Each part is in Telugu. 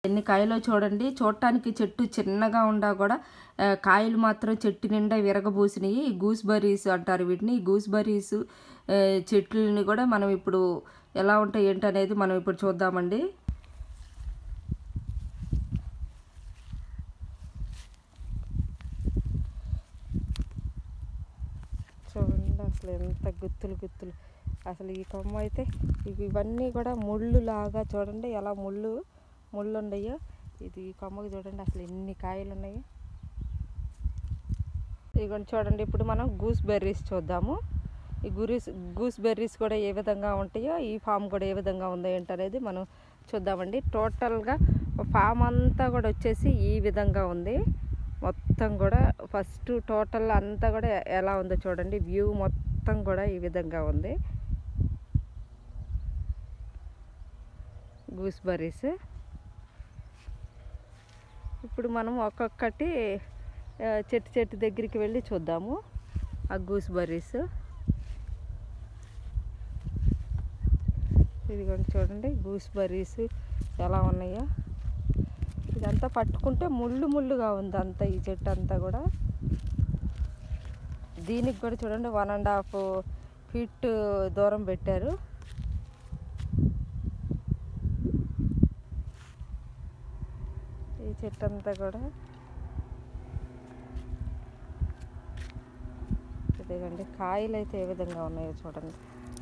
ఎన్ని కాయలో చూడండి చూడటానికి చెట్టు చిన్నగా ఉండా కూడా ఆ, కాయలు మాత్రం చెట్టు నిండా విరగబూసినాయి ఈ గూస్ బర్రీస్ అంటారు వీటిని ఈ గూస్ బర్రీస్ ఆ, చెట్లని కూడా మనం ఇప్పుడు ఎలా ఉంటాయి ఏంటి అనేది మనం ఇప్పుడు చూద్దామండి చూడండి అసలు ఎంత గుత్తులు గుత్తులు అసలు ఈ కొమ్మ అయితే ఇవి ఇవన్నీ కూడా ముళ్ళు లాగా చూడండి ఎలా ముళ్ళు ముళ్ళు ఉన్నాయో ఇది ఈ కొమ్మకి చూడండి అసలు ఎన్ని కాయలు ఉన్నాయో ఇదిగోండి చూడండి ఇప్పుడు మనం గూస్ బెర్రీస్ చూద్దాము ఈ గురీస్ గూస్ బెర్రీస్ కూడా ఏ విధంగా ఉంటాయో ఈ ఫామ్ కూడా ఏ విధంగా ఉందో ఏంటనేది మనం చూద్దామండి టోటల్గా ఫామ్ అంతా కూడా వచ్చేసి ఈ విధంగా ఉంది మొత్తం కూడా ఫస్ట్ టోటల్ అంతా కూడా ఎలా ఉందో చూడండి వ్యూ మొత్తం కూడా ఈ విధంగా ఉంది గూస్ బర్రీస్ ఇప్పుడు మనం ఒక్కొక్కటి ఆ, చెట్టు చెట్టు దగ్గరికి వెళ్ళి చూద్దాము ఆ గూస్ బర్రీస్ ఇదిగోండి చూడండి గూస్ బర్రీస్ ఎలా ఉన్నాయో ఇదంతా పట్టుకుంటే ముళ్ళు ముళ్ళుగా ఉంది అంతా ఈ చెట్టు అంతా కూడా దీనికి కూడా చూడండి వన్ అండ్ హాఫ్ ఫీట్ దూరం పెట్టారు ఈ చెట్టు అంతా కూడా ఇదిగండి కాయలు అయితే ఏ విధంగా ఉన్నాయో చూడండి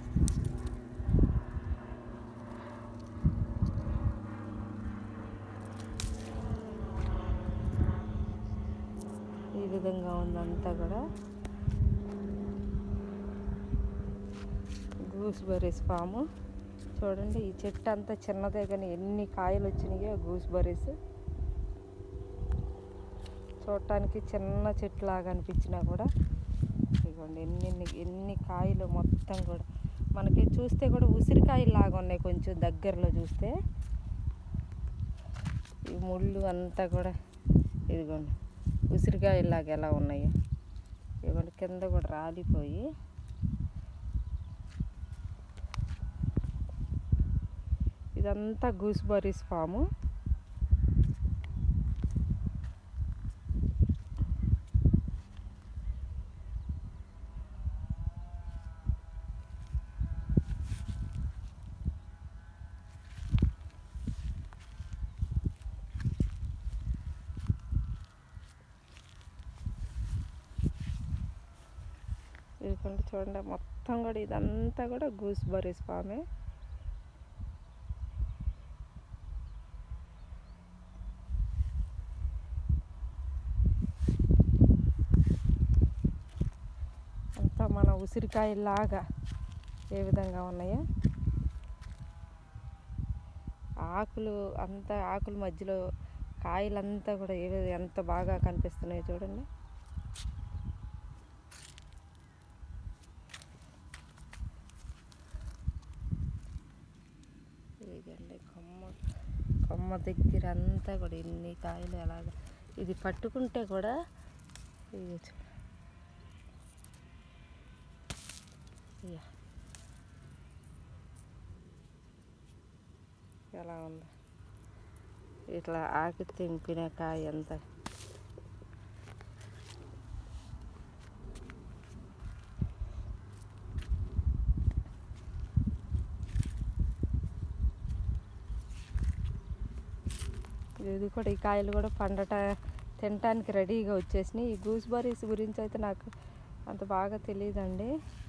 ఈ విధంగా ఉందంతా కూడా గూస్ బర్రీస్ ఫాము చూడండి ఈ చెట్టు అంతా చిన్నదే కానీ ఎన్ని కాయలు వచ్చినాయో గూస్ బర్రీస్ చూడటానికి చిన్న చెట్టు లాగా అనిపించినా కూడా ఇదిగోండి ఎన్ని ఎన్ని ఎన్ని కాయలు మొత్తం కూడా మనకి చూస్తే కూడా ఉసిరికాయలు లాగా ఉన్నాయి కొంచెం దగ్గరలో చూస్తే ఈ ముళ్ళు అంతా కూడా ఇదిగోండి ఉసిరికాయలాగా ఎలా ఉన్నాయో ఇదిగోండి కింద కూడా రాలిపోయి ఇదంతా గూస్ బర్రీస్ ఫాము ఇదిగోండి చూడండి మొత్తం కూడా ఇదంతా కూడా గూస్ బర్రీస్ ఫామే అంతా మన ఉసిరికాయలాగా ఏ విధంగా ఉన్నాయో ఆకులు అంతా ఆకుల మధ్యలో కాయలంతా కూడా ఏ విధ- ఎంత బాగా కనిపిస్తున్నాయో చూడండి ఇదిగండి కొమ్మ కొమ్మ దగ్గర అంతా కూడా ఎన్ని కాయలు ఎలాగ ఇది పట్టుకుంటే కూడా ఇది చూ- ఇయ్య. ఎలా ఉంది ఇట్లా ఆకు తెంపిన కాయ అంతా ఇది కూడా ఈ కాయలు కూడా పండట తినటానికి రెడీగా వచ్చేసినాయి ఈ గూస్ బర్రీస్ గురించి అయితే నాకు అంత బాగా తెలియదండి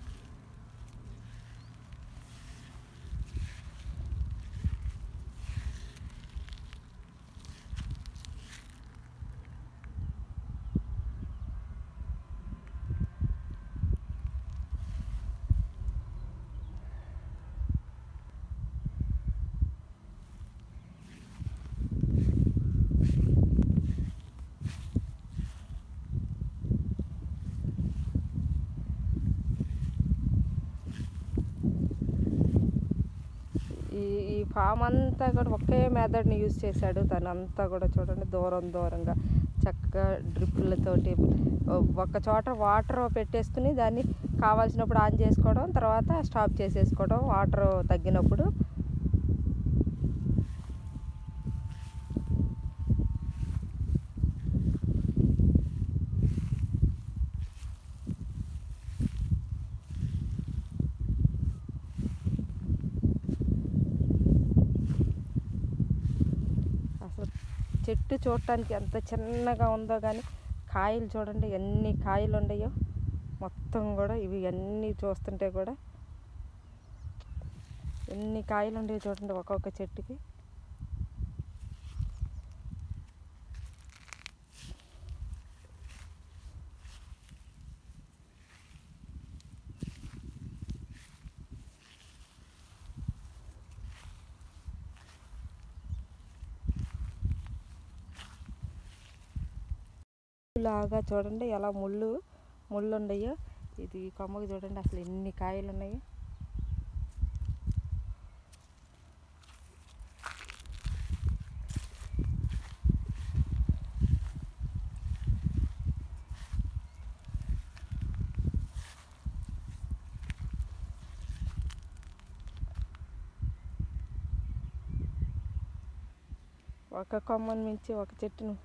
ఈ ఈ ఫామ్ అంతా కూడా ఒకే మెథడ్ని యూజ్ చేశాడు తను అంతా కూడా చూడండి దూరం దూరంగా చక్కగా డ్రిప్పులతోటి ఒక చోట వాటర్ పెట్టేసుకుని దాన్ని కావాల్సినప్పుడు ఆన్ చేసుకోవడం తర్వాత స్టాప్ చేసేసుకోవడం వాటర్ తగ్గినప్పుడు చెట్టు చూడటానికి ఎంత చిన్నగా ఉందో కానీ కాయలు చూడండి ఎన్ని కాయలు ఉన్నాయో మొత్తం కూడా ఇవి అన్నీ చూస్తుంటే కూడా ఎన్ని కాయలు ఉండేవి చూడండి ఒక్కొక్క చెట్టుకి లాగా చూడండి ఎలా ముళ్ళు ముళ్ళు ఉన్నాయో ఇది ఈ కొమ్మకి చూడండి అసలు ఎన్ని కాయలు ఉన్నాయో ఒక కొమ్మని మించి ఒక చెట్టును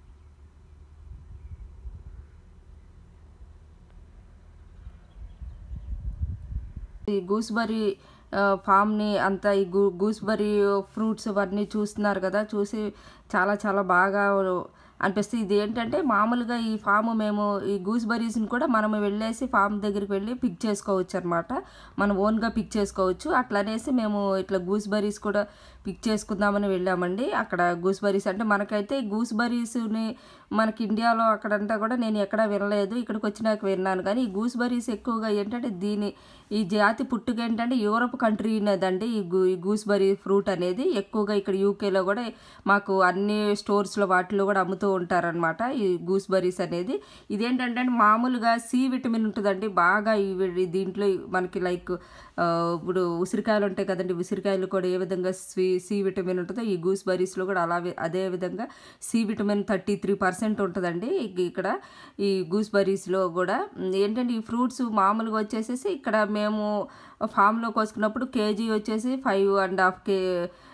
ఈ గూస్బెర్రీ ఫామ్ని అంతా ఈ గూ గూస్బెర్రీ ఫ్రూట్స్ అవన్నీ చూస్తున్నారు కదా చూసి చాలా చాలా బాగా అనిపిస్తుంది ఇది ఏంటంటే మామూలుగా ఈ ఫామ్ మేము ఈ గూస్బెర్రీస్ని కూడా మనం వెళ్ళేసి ఫామ్ దగ్గరికి వెళ్ళి పిక్ చేసుకోవచ్చు అనమాట మనం ఓన్గా పిక్ చేసుకోవచ్చు అట్లా అనేసి మేము ఇట్లా గూస్బెర్రీస్ కూడా పిక్ చేసుకుందామని వెళ్ళామండి అక్కడ గూస్బెర్రీస్ అంటే మనకైతే గూస్బెర్రీస్ని మనకి ఇండియాలో అక్కడంతా కూడా నేను ఎక్కడా వినలేదు ఇక్కడికి వచ్చినాక విన్నాను కానీ ఈ గూస్బెర్రీస్ ఎక్కువగా ఏంటంటే దీని ఈ జాతి పుట్టుక ఏంటంటే యూరప్ కంట్రీ అనేదండి ఈ గూ ఈ గూస్బెర్రీ ఫ్రూట్ అనేది ఎక్కువగా ఇక్కడ యూకేలో కూడా మాకు అన్ని స్టోర్స్లో వాటిలో కూడా అమ్ముతూ ఉంటారనమాట ఈ గూస్బెర్రీస్ అనేది ఇదేంటంటే మామూలుగా సి విటమిన్ ఉంటుందండి బాగా ఇవి దీంట్లో మనకి లైక్ ఇప్పుడు ఉసిరికాయలు ఉంటాయి కదండి ఉసిరికాయలు కూడా ఏ విధంగా సి సి విటమిన్ ఉంటుందో ఈ గూస్ బెర్రీస్లో కూడా అలా అదే విధంగా C vitamin thirty three percent ఉంటుందండి ఇక- ఇక్కడ ఈ గూస్ బెర్రీస్లో కూడా ఏంటంటే ఈ ఫ్రూట్స్ మామూలుగా వచ్చేసేసి ఇక్కడ మేము ఫామ్లో కోసుకున్నప్పుడు కేజీ వచ్చేసి ఫైవ్ అండ్ హాఫ్ కే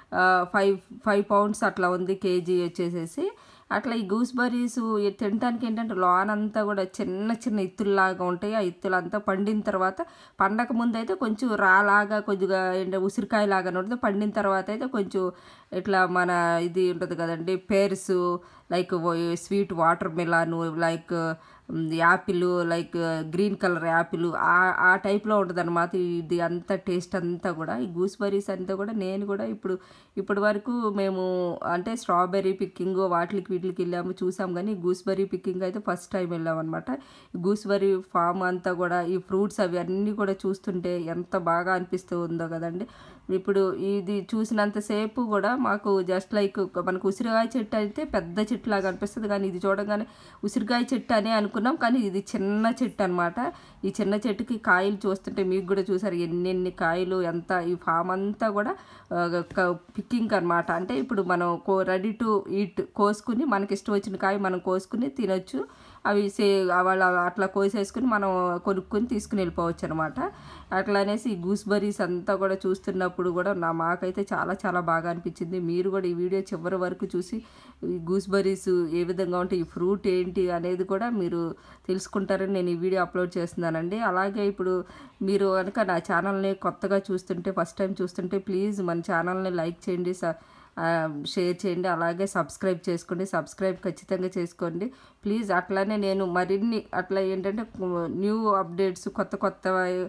ఫైవ్ ఫైవ్ పౌండ్స్ అట్లా ఉంది కేజీ వచ్చేసేసి అట్లా ఈ గూస్ బెర్రీస్ తినడానికి ఏంటంటే లోనంతా కూడా చిన్న చిన్న ఇత్తుల్లాగా ఉంటాయి ఆ ఇత్తులంతా పండిన తర్వాత పండక ముందు అయితే కొంచెం రాలాగా కొద్దిగా ఏంటంటే ఉసిరికాయ లాగా ఉంటుంది పండిన తర్వాత అయితే కొంచెం ఇట్లా మన ఇది ఉంటుంది కదండి pears like sweet water melon like apple like green colour apple ఆ ఆ టైప్లో ఉంటుంది అనమాట ఇది అంతా టేస్ట్ అంతా కూడా ఈ గూస్ బెర్రీస్ అంతా కూడా నేను కూడా ఇప్పుడు ఇప్పటి వరకు మేము అంటే స్ట్రాబెర్రీ పిక్కింగ్ వాటికి వీటికి వెళ్ళాము చూసాం కానీ గూస్ బెర్రీ పిక్కింగ్ అయితే ఫస్ట్ టైం వెళ్ళాం అనమాట గూస్ బెర్రీ ఫామ్ అంతా కూడా ఈ ఫ్రూట్స్ అవి అన్నీ కూడా చూస్తుంటే ఎంత బాగా అనిపిస్తూ ఉందో కదండి ఇప్పుడు ఇది చూసినంతసేపు కూడా మాకు జస్ట్ లైక్ మనకు ఉసిరికాయ చెట్టు అయితే పెద్ద చెట్టు లాగా అనిపిస్తుంది కానీ ఇది చూడగానే ఉసిరికాయ చెట్టు అనే అనుకున్నాం కానీ ఇది చిన్న చెట్టు అనమాట ఈ చిన్న చెట్టుకి కాయలు చూస్తుంటే మీకు కూడా చూసారు ఎన్నెన్ని కాయలు ఎంత ఈ ఫామ్ అంతా కూడా పిక్కింగ్ అనమాట అంటే ఇప్పుడు మనం కో రెడీ టు ఈట్ కోసుకుని మనకి ఇష్టం వచ్చిన కాయ మనం కోసుకుని తినొచ్చు అవి సే వాళ్ళ అట్లా కోసేసుకుని మనం కొనుక్కొని తీసుకుని వెళ్ళిపోవచ్చు అనమాట అట్లా అనేసి ఈ గూస్ బెర్రీస్ అంతా కూడా చూస్తున్నప్పుడు కూడా నా మాకైతే చాలా చాలా బాగా అనిపించింది మీరు కూడా ఈ వీడియో చివరి వరకు చూసి ఈ గూస్ బెర్రీస్ ఏ విధంగా ఉంటాయి ఈ ఫ్రూట్ ఏంటి అనేది కూడా మీరు తెలుసుకుంటారని నేను ఈ వీడియో అప్లోడ్ చేస్తున్నానండి అలాగే ఇప్పుడు మీరు కనుక నా ఛానల్ని కొత్తగా చూస్తుంటే ఫస్ట్ టైం చూస్తుంటే ప్లీజ్ మన ఛానల్ని లైక్ చేయండి స ఆ, షేర్ చేయండి అలాగే సబ్స్క్రైబ్ చేసుకోండి సబ్స్క్రైబ్ ఖచ్చితంగా చేసుకోండి ప్లీజ్ అట్లానే నేను మరిన్ని అట్లా ఏంటంటే న్యూ అప్డేట్స్ కొత్త కొత్త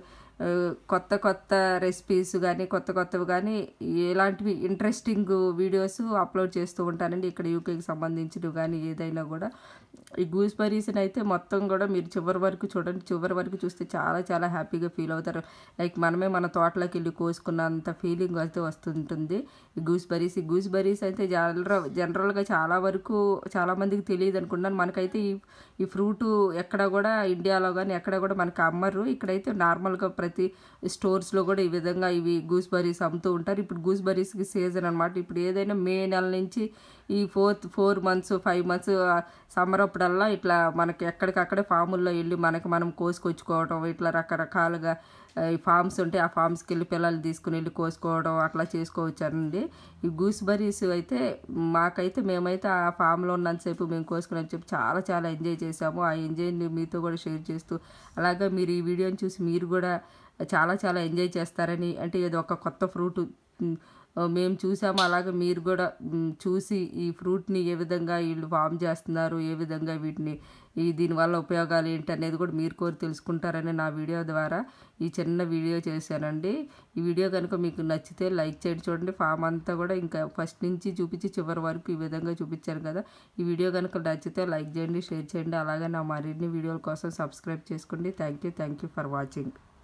ఆ, కొత్త కొత్త రెసిపీస్ కానీ కొత్త కొత్తవి కానీ ఎలాంటివి ఇంట్రెస్టింగ్ వీడియోస్ అప్లోడ్ చేస్తూ ఉంటానండి ఇక్కడ యూకేకి సంబంధించినవి కానీ ఏదైనా కూడా ఈ గూస్ బెర్రీస్ని అయితే మొత్తం కూడా మీరు చివరి వరకు చూడండి చివరి వరకు చూస్తే చాలా చాలా హ్యాపీగా ఫీల్ అవుతారు లైక్ మనమే మన తోటలోకి వెళ్ళి కోసుకున్నంత ఫీలింగ్ అయితే వస్తుంటుంది ఈ గూస్ బెర్రీస్ ఈ గూస్ బెర్రీస్ అయితే జనరల్ జనరల్గా చాలా వరకు చాలామందికి తెలియదు అనుకుంటున్నాను మనకైతే ఈ ఈ ఫ్రూట్ ఎక్కడ కూడా ఇండియాలో కానీ ఎక్కడ కూడా మనకి అమ్మరు ఇక్కడైతే నార్మల్గా ప్రతి స్టోర్స్లో కూడా ఈ విధంగా ఇవి గూస్ బెర్రీస్ అమ్ముతూ ఉంటారు ఇప్పుడు గూస్ బెర్రీస్కి సీజన్ అనమాట ఇప్పుడు ఏదైనా మే నెల నుంచి ఈ fourth four months five months summer అప్పుడల్లా ఇట్లా మనకి ఎక్కడికక్కడే ఫాముల్లో వెళ్ళి మనకి మనం కోసుకొచ్చుకోవడం ఇట్లా రకరకాలుగా ఆ, ఈ ఫామ్స్ ఉంటే ఆ ఫామ్స్కి వెళ్ళి పిల్లలు తీసుకుని వెళ్ళి కోసుకోవడం అట్లా చేసుకోవచ్చానండి ఈ గూస్ బెర్రీస్ అయితే మాకైతే మేమైతే ఆ ఫామ్లో ఉన్నంతసేపు మేము కోసుకుని చెప్పి చాలా చాలా ఎంజాయ్ చేసాము ఆ ఎంజాయ్ని మీతో కూడా షేర్ చేస్తూ అలాగే మీరు ఈ వీడియోని చూసి మీరు కూడా చాలా చాలా ఎంజాయ్ చేస్తారని అంటే ఇది ఒక కొత్త ఫ్రూట్ మ్, ఆ, మేము చూసాము అలాగే మీరు కూడా మ్, చూసి ఈ ఫ్రూట్ని ఏ విధంగా వీళ్ళు ఫామ్ చేస్తున్నారు ఏ విధంగా వీటిని ఈ దీనివల్ల ఉపయోగాలు ఏంటి అనేది కూడా మీరు కోరి తెలుసుకుంటారని నా వీడియో ద్వారా ఈ చిన్న వీడియో చేశానండి ఈ వీడియో కనుక మీకు నచ్చితే లైక్ చేయండి చూడండి ఫామ్ అంతా కూడా ఇంకా ఫస్ట్ నుంచి చూపించి చివరి వరకు ఈ విధంగా చూపించాను కదా ఈ వీడియో కనుక నచ్చితే లైక్ చేయండి షేర్ చేయండి అలాగే నా మరిన్ని వీడియోల కోసం సబ్స్క్రైబ్ చేసుకోండి thank you thank you for watching